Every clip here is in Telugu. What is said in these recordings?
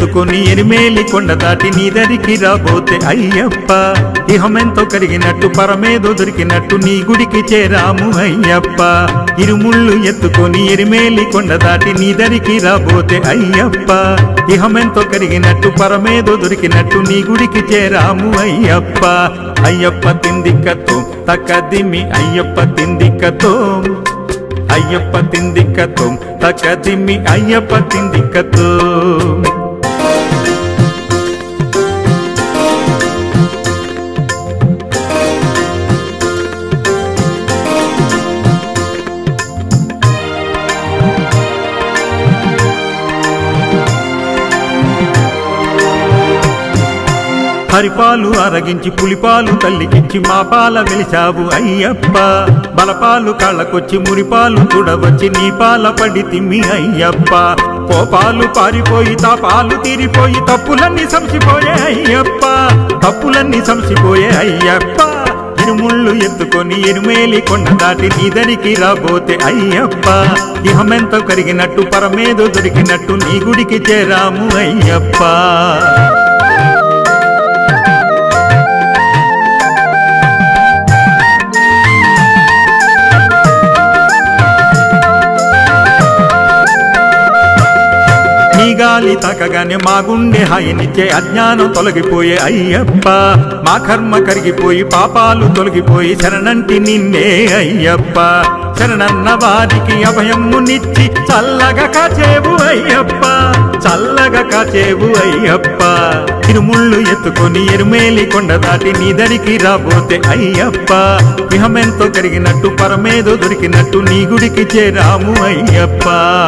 ఎత్తుకొని ఎరిమేలి కొండ దాటి నీ దరికి రాబోతే అయ్యప్ప ఇహమెంతో కరిగినట్టు పరమేదో దొరికినట్టు నీ గుడికి చేరాము అయ్యప్ప ఇరుముళ్ళు ఎత్తుకొని ఎరిమేలి కొండ దాటి నీ దరికి రాబోతే అయ్యప్ప ఇహమెంతో కరిగినట్టు పరమేదో దొరికినట్టు నీ గుడికి చేరాము అయ్యప్ప అయ్యప్ప తిందిక్కతో తక్కదిమి అయ్యప్ప తిందిక్కతో అయ్యప్ప తిందిక్కతో తక్కదిమి అయ్యప్ప తిందిక్కతో హరిపాలు అరగించి పులిపాలు తల్లికిచ్చి మా పాల వెలిచావు అయ్యప్ప బలపాలు కాళ్ళకొచ్చి మురిపాలు చూడవచ్చి నీ పాల పడి తిమ్మి అయ్యప్ప కోపాలు పారిపోయి తాపాలు తీరిపోయి తప్పులన్నీ సంసిపోయే అయ్యప్ప తప్పులన్నీ సంసిపోయే అయ్యప్ప ఇరుముళ్ళు ఎత్తుకొని ఎరుమేలి కొండ దాటి నీ దరికి రాబోతే అయ్యప్ప ఇహమెంతో కరిగినట్టు పరమేదో దొరికినట్టు నీ గుడికి చేరాము అయ్యప్ప నీ గాలి తాకగానే మా గుండె హాయినిచ్చే అజ్ఞానం తొలగిపోయే అయ్యప్ప మా కర్మ కరిగిపోయి పాపాలు తొలగిపోయి శరణంటి నిన్నే అయ్యప్ప శరణన్న వారికి అభయమునిచ్చి చల్లగా కాచేవు అయ్యప్ప చల్లగా కాచేవు అయ్యప్ప తిరుముళ్ళు ఎత్తుకొని ఎరుమేలి కొండ దాటి నీ దరికి రాబోతే అయ్యప్ప ఇహమెంతో కరిగినట్టు పరమేదో దొరికినట్టు నీ గుడికి చేరాము అయ్యప్ప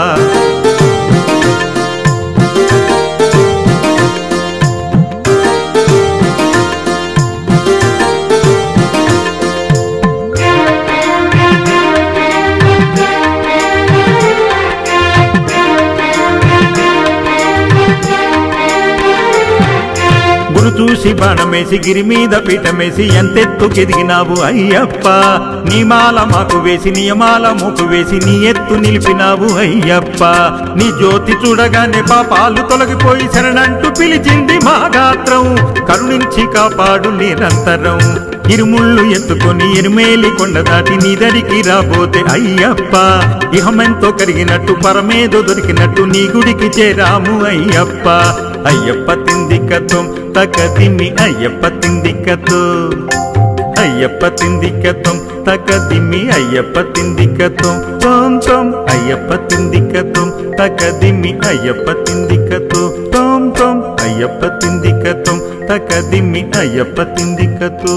గురు చూసి బాణమేసి గిరి మీద పీఠమేసి ఎంతెత్తు కెదిగినావు అయ్యప్ప నీ మాల మాకు వేసి నియమాల మూకు వేసి నీ ఎత్తు నిలిపినావు అయ్యప్ప నీ జ్యోతి చూడగానే పాపాలు తొలగిపోయి శరణంటూ పిలిచింది మా గాత్రం కరుణించి కాపాడు నిరంతరం ఇరుముళ్ళు ఎత్తుకొని ఎరుమేలి కొండ దాటి నీ దరికి రాబోతే అయ్యప్ప ఇహమెంతో కరిగినట్టు పరమేదో దొరికినట్టు నీ గుడికి చేరాము అయ్యప్ప అయ్యప్ప తిందికత్వం తకదిమి అయ్యప్ప తిందికతో అయ్యప్ప తిందికత్వం తకదిమి అయ్యప్ప తిందికత్వం తోం తోం అయ్యప్ప తిందికత్వం తకదిమి అయ్యప్ప తిందికతో తోం తోం అయ్యప్ప తిందికత్వం తకదిమి అయ్యప్ప తిందికతో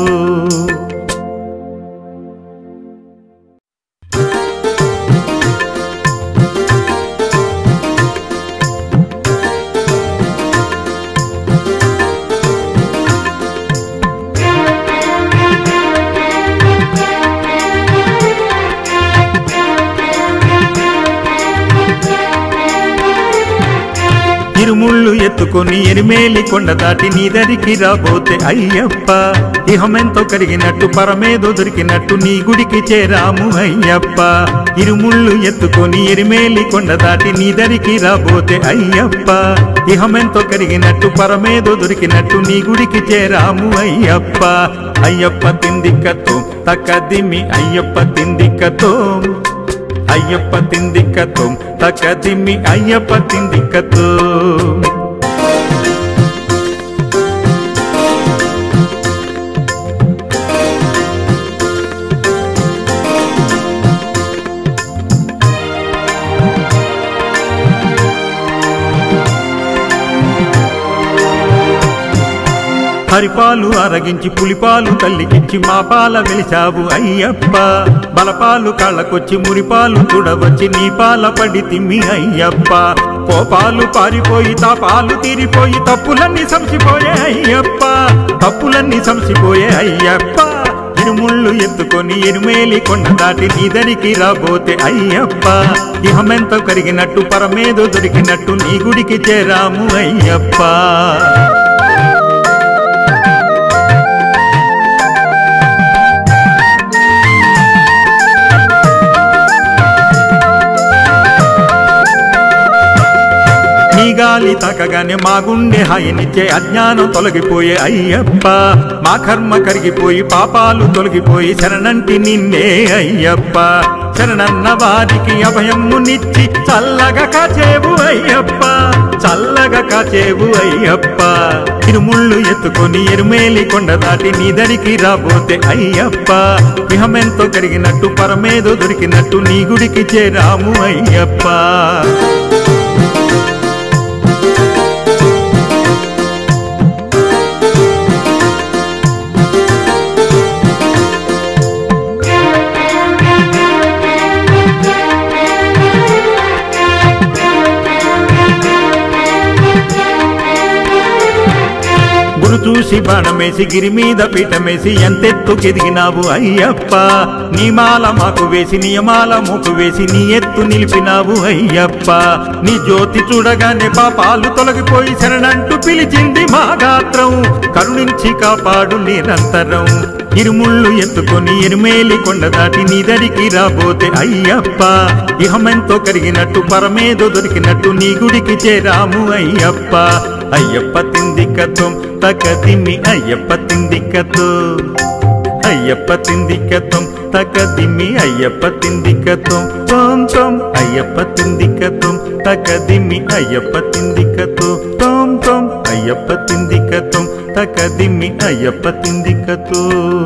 ఇరుముళ్ళు ఎత్తుకొని ఎరిమేలి కొండ దాటి నీ దరికి రాబోతే అయ్యప్ప ఇహమెంతో కరిగినట్టు పరమేదో దొరికినట్టు నీ గుడికి చేరాము అయ్యప్ప ఇరుముళ్ళు ఎత్తుకొని ఎరిమేలి కొండ దాటి నీ దరికి రాబోతే అయ్యప్ప ఇహమెంతో కరిగినట్టు పరమేదో దొరికినట్టు నీ గుడికి చేరాము అయ్యప్ప అయ్యప్ప తిందిక్కతో తక్కదిమి అయ్యప్ప తిందిక్కతో అయ్యప్ప తిందిక్కతో తకదిమి అయ్యప్ప తిందిక్కతో హరిపాలు అరగించి పులిపాలు తల్లికిచ్చి మా పాల వెలిచావు అయ్యప్ప బలపాలు కాళ్ళకొచ్చి మురిపాలు చూడవచ్చి నీ పాల పడి తిమ్మి అయ్యప్ప కోపాలు పారిపోయి తాపాలు తీరిపోయి తప్పులన్నీ సంసిపోయే అయ్యప్ప తప్పులన్నీ సంసిపోయే అయ్యప్ప ఇరుముళ్ళు ఎత్తుకొని ఎరుమేలి కొండ దాటి నీ దరికి రాబోతే అయ్యప్ప ఇహమెంతో కరిగినట్టు పరమేదో దొరికినట్టు నీ గుడికి చేరాము అయ్యప్ప నీ గాలి గాలి తాకగానే మా గుండె హాయినిచ్చే అజ్ఞానం తొలగిపోయే అయ్యప్ప మా కర్మ కరిగిపోయి పాపాలు తొలగిపోయి శరణంటి నిన్నే అయ్యప్ప శరణన్న వారికి అభయమునిచ్చి చల్లగా కాచేవు అయ్యప్ప చల్లగా కాచేవు అయ్యప్ప తిరుముళ్ళు ఎత్తుకొని ఎరుమేలి కొండ దాటి నీ దరికి రాబోతే అయ్యప్ప విహమెంతో కరిగినట్టు పరమేదో దొరికినట్టు నీ గుడికి చేరాము అయ్యప్ప గురు చూసి బాణమేసి గిరి మీద పీఠమేసి ఎంతెత్తుకెదిగినావు అయ్యప్ప నీ మాల మాకు వేసి నియమాల మూకు వేసి నీ ఎత్తు నిలిపినావు అయ్యప్ప నీ జ్యోతి చూడగానే పాపాలు తొలగిపోయి శరణంటూ పిలిచింది మా గాత్రం కరుణించి కాపాడు నిరంతరం ఇరుముళ్ళు ఎత్తుకొని ఎరుమేలి కొండ దాటి నీ దరికి రాబోతే అయ్యప్ప ఇహమెంతో కరిగినట్టు పరమేదో దొరికినట్టు నీ గుడికి చేరాము అయ్యప్ప అయ్యప్ప తిందికతో తకదిమి అయ్యప్ప తిందికతో అయ్యప్ప తిందికతో తకదిమి అయ్యప్ప తిందికతో తోం తోం అయ్యప్ప తిందికతో తకదిమి అయ్యప్ప తిందికతో తోం తోం అయ్యప్ప తిందికతో తకదిమి అయ్యప్ప తిందికతో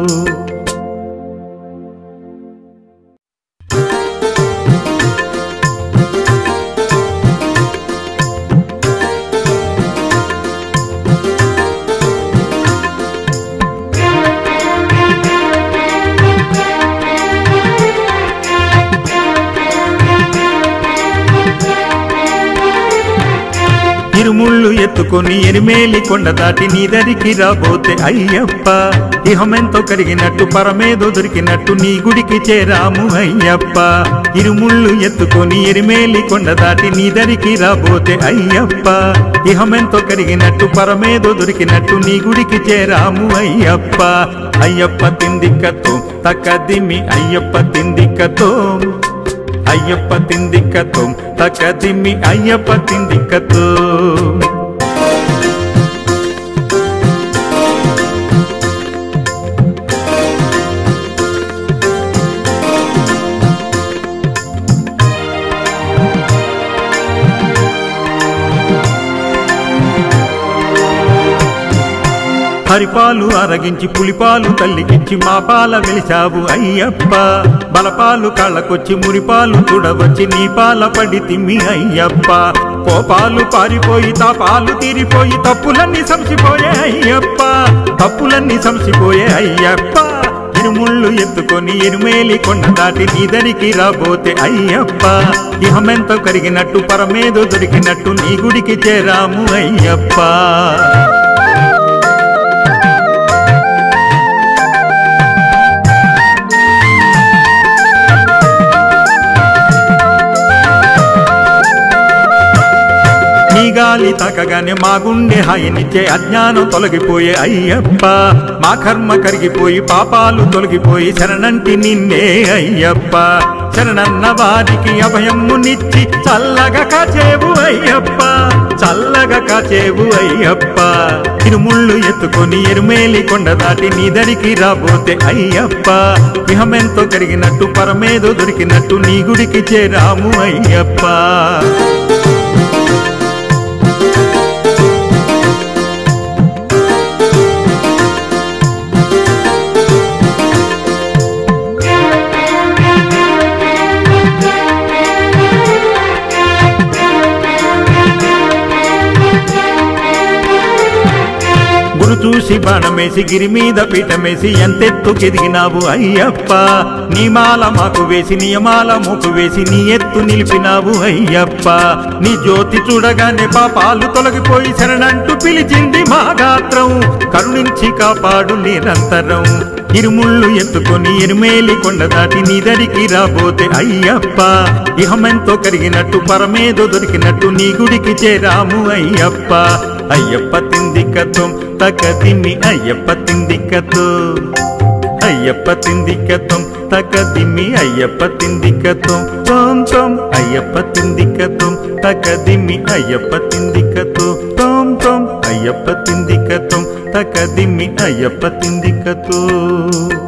ఇరుముళ్ళు ఎత్తుకొని ఎరిమేలి కొండ దాటి నీ దరికి రాబోతే అయ్యప్ప ఇహమెంతో కరిగినట్టు పరమేదో దొరికినట్టు నీ గుడికి చేరాము అయ్యప్ప ఇరుముళ్ళు ఎత్తుకొని ఎరిమేలి కొండ దాటి నీ దరికి రాబోతే అయ్యప్ప ఇహమెంతో కరిగినట్టు పరమేదో దొరికినట్టు నీ గుడికి చేరాము అయ్యప్ప అయ్యప్ప తిందిక్కతో తక్కదిమి అయ్యప్ప తిందిక్కతో అయ్యప్ప తిందిక్కతో తకదిమి అయ్యప్ప తిందిక్కతో హరిపాలు అరగించి పులిపాలు తల్లికిచ్చి మా పాల వెలిచావు అయ్యప్ప బలపాలు కాళ్ళకొచ్చి మురిపాలు చూడవచ్చి నీ పాల పడి తిమ్మి అయ్యప్ప కోపాలు పారిపోయి తాపాలు తీరిపోయి తప్పులన్నీ సంసిపోయే అయ్యప్ప తప్పులన్నీ సంసిపోయే అయ్యప్ప ఇరుముళ్ళు ఎత్తుకొని ఎరుమేలి కొండ దాటి నీ దరికి రాబోతే అయ్యప్ప ఇహమెంతో కరిగినట్టు పరమేదో దొరికినట్టు నీ గుడికి చేరాము అయ్యప్ప నీ గాలి తాకగానే మా గుండె హాయినిచ్చే అజ్ఞానం తొలగిపోయే అయ్యప్ప మా కర్మ కరిగిపోయి పాపాలు తొలగిపోయి శరణంటి నిన్నే అయ్యప్ప శరణన్న వారికి అభయమునిచ్చి చల్లగా కాచేవు అయ్యప్ప చల్లగా కాచేవు అయ్యప్ప తిరుముళ్ళు ఎత్తుకొని ఎరుమేలి కొండ దాటి నీ దరికి రాబోతే అయ్యప్ప ఇహమెంతో కరిగినట్టు పరమేదో దొరికినట్టు నీ గుడికి చేరాము అయ్యప్ప గురు చూసి బాణమేసి గిరి మీద పీఠమేసి ఎంతెత్తుకెదిగినావు అయ్యప్ప నీ మాల మాకు వేసి నియమాల మూకు వేసి నీ ఎత్తు నిలిపినావు అయ్యప్ప నీ జ్యోతి చూడగానే పాపాలు తొలగిపోయి శరణంటూ పిలిచింది మా గాత్రం కరుణించి కాపాడు నిరంతరం ఇరుముళ్ళు ఎత్తుకొని ఎరుమేలి కొండ దాటి నీ దరికి రాబోతే అయ్యప్ప ఇహమెంతో కరిగినట్టు పరమేదో దొరికినట్టు నీ గుడికి చేరాము అయ్యప్ప అయ్యప్ప తిందికతో తకదిమి అయ్యప్ప తిందికతో అయ్యప్ప తిందికతో తకదిమి అయ్యప్ప తిందికతో తోం తోం అయ్యప్ప తిందికతో తకదిమి అయ్యప్ప తిందిక తిందికతో తోం తోం అయ్యప్ప తిందికతో తక దిమ్మి అయ్యప్ప తిందికతో